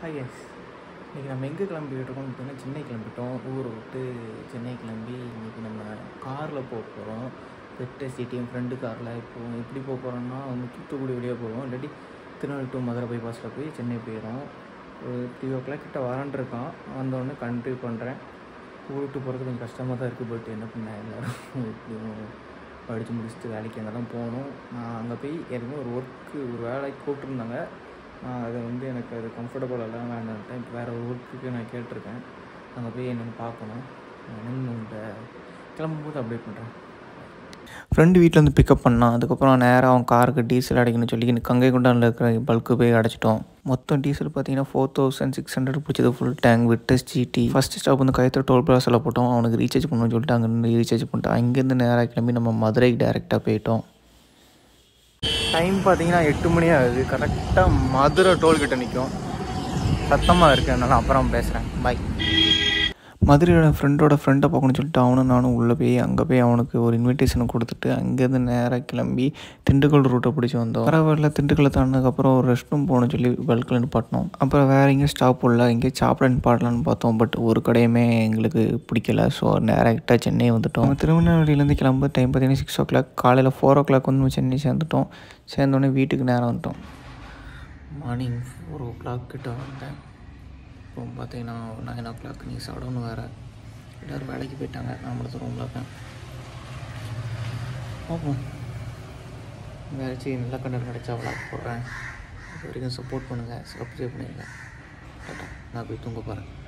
hi S இன்றைக்கி நம்ம எங்கே கிளம்பிட்டு இருக்கோம்னு பார்த்தீங்கன்னா சென்னை கிளம்பிட்டோம் ஊரை விட்டு சென்னை கிளம்பி இன்றைக்கி நம்ம காரில் போக போகிறோம் பெட்ட சிட்டி என் ஃப்ரெண்டு காரில் இப்போ எப்படி போக போகிறோம்னா வந்து தூத்துக்குடி வழியாக போவோம் இல்லாட்டி திருநெல்வேலி டு மதுரை பைபாஸில் போய் சென்னை போயிடும் ஒரு த்ரீ ஓ கிளாக் கிட்ட வரேன் இருக்கான் வந்தோடனே கண்டினியூ பண்ணுறேன் ஊருக்கு போகிறது கொஞ்சம் கஷ்டமாக தான் இருக்குது பட் என்ன பண்ண எல்லோரும் எப்படியும் படித்து முடிச்சுட்டு வேலைக்கு அங்கே தான் போகணும் நான் அங்கே போய் ஏற்கனவே ஒரு ஒர்க்கு ஒரு வேலைக்கு கூப்பிட்ருந்தாங்க நான் அதை வந்து எனக்கு அது கம்ஃபர்டபுள் எல்லாம் வேண்டான்ட்டேன் இப்போ வேறு ஒரு ஒர்க்குக்கு நான் கேட்டிருக்கேன் அங்கே போய் என்னென்னு பார்க்கணும் என்னென்னு இந்த கிளம்பும்போது அப்டேட் பண்ணுறேன் ஃப்ரெண்டு வீட்டில் வந்து பிக்கப் பண்ணான் அதுக்கப்புறம் நேராக அவன் காருக்கு டீசல் அடைக்கணும்னு சொல்லி கங்கை கொண்டானில் இருக்கிற பல்க்கு போய் அடைச்சிட்டோம் மொத்தம் டீசல் பார்த்தீங்கன்னா ஃபோர் தௌசண்ட் சிக்ஸ் ஹண்ட்ரட் பிடிச்சது ஃபுல் டேங்க் விட்டஸ் ஜிடி ஃபஸ்ட் ஸ்டாப் வந்து கயத்தூர் டோல் பிளாஸில் போட்டோம் அவனுக்கு ரீசார்ஜ் பண்ணணும்னு சொல்லிட்டு அங்கேருந்து ரீசார்ஜ் பண்ணிட்டோம் அங்கேருந்து நேராக கிளம்பி நம்ம மதுரைக்கு டேரெக்டாக போயிட்டோம் டைம் பார்த்தீங்கன்னா எட்டு மணி ஆகுது கரெக்டாக மதுரை டோல்கிட்ட நிற்கும் சத்தமாக இருக்குது அதனால் அப்புறம் பேசுகிறேன் பாய் மதுரையோட ஃப்ரெண்டோட ஃப்ரெண்டை பார்க்கணும்னு சொல்லிட்டு அவனும் நானும் உள்ளே போய் அங்கே போய் அவனுக்கு ஒரு இன்விடேஷனை கொடுத்துட்டு அங்கேருந்து நேராக கிளம்பி திண்டுக்கல் ரூட்டை பிடிச்சி வந்தோம் பரவாயில்ல திண்டுக்கல்லை தாண்டினதுக்கப்புறம் ஒரு ரெஸ்ட் ரூம் போகணும்னு சொல்லி பல்கில் நிப்பாட்டினோம் அப்புறம் வேறு எங்கேயும் ஸ்டாப் இல்லை எங்கேயும் சாப்பிட நிப்பாட்டலான்னு பார்த்தோம் பட் ஒரு கடையுமே எங்களுக்கு பிடிக்கல ஸோ டேரெக்டாக சென்னை வந்துட்டோம் திருநெல்வேலியிலேருந்து கிளம்ப டைம் பார்த்தீங்கன்னா சிக்ஸ் ஓ கிளாக் காலையில் ஃபோர் ஓ கிளாக் வந்து சென்னை சேர்ந்துட்டோம் சேர்ந்தோடனே வீட்டுக்கு நேரம் வந்துட்டோம் மார்னிங் ஃபோர் ஓ கிளாக் கிட்ட வந்தேன் இப்போ பார்த்தீங்கன்னா நைன் ஓ கிளாக் நீ சாப்பிடணும் வேறு எல்லோரும் வேலைக்கு போயிட்டாங்க நான் மட்டும் ரூமில் இருக்கேன் பார்ப்போம் வேறு நல்ல கண்டர் கிடச்சா விளாக் போடுறேன் அது வரைக்கும் சப்போர்ட் பண்ணுங்கள் சப்ஸ்கிரைப் பண்ணிடுங்க டாட்டா நான் போய் தூங்க போகிறேன்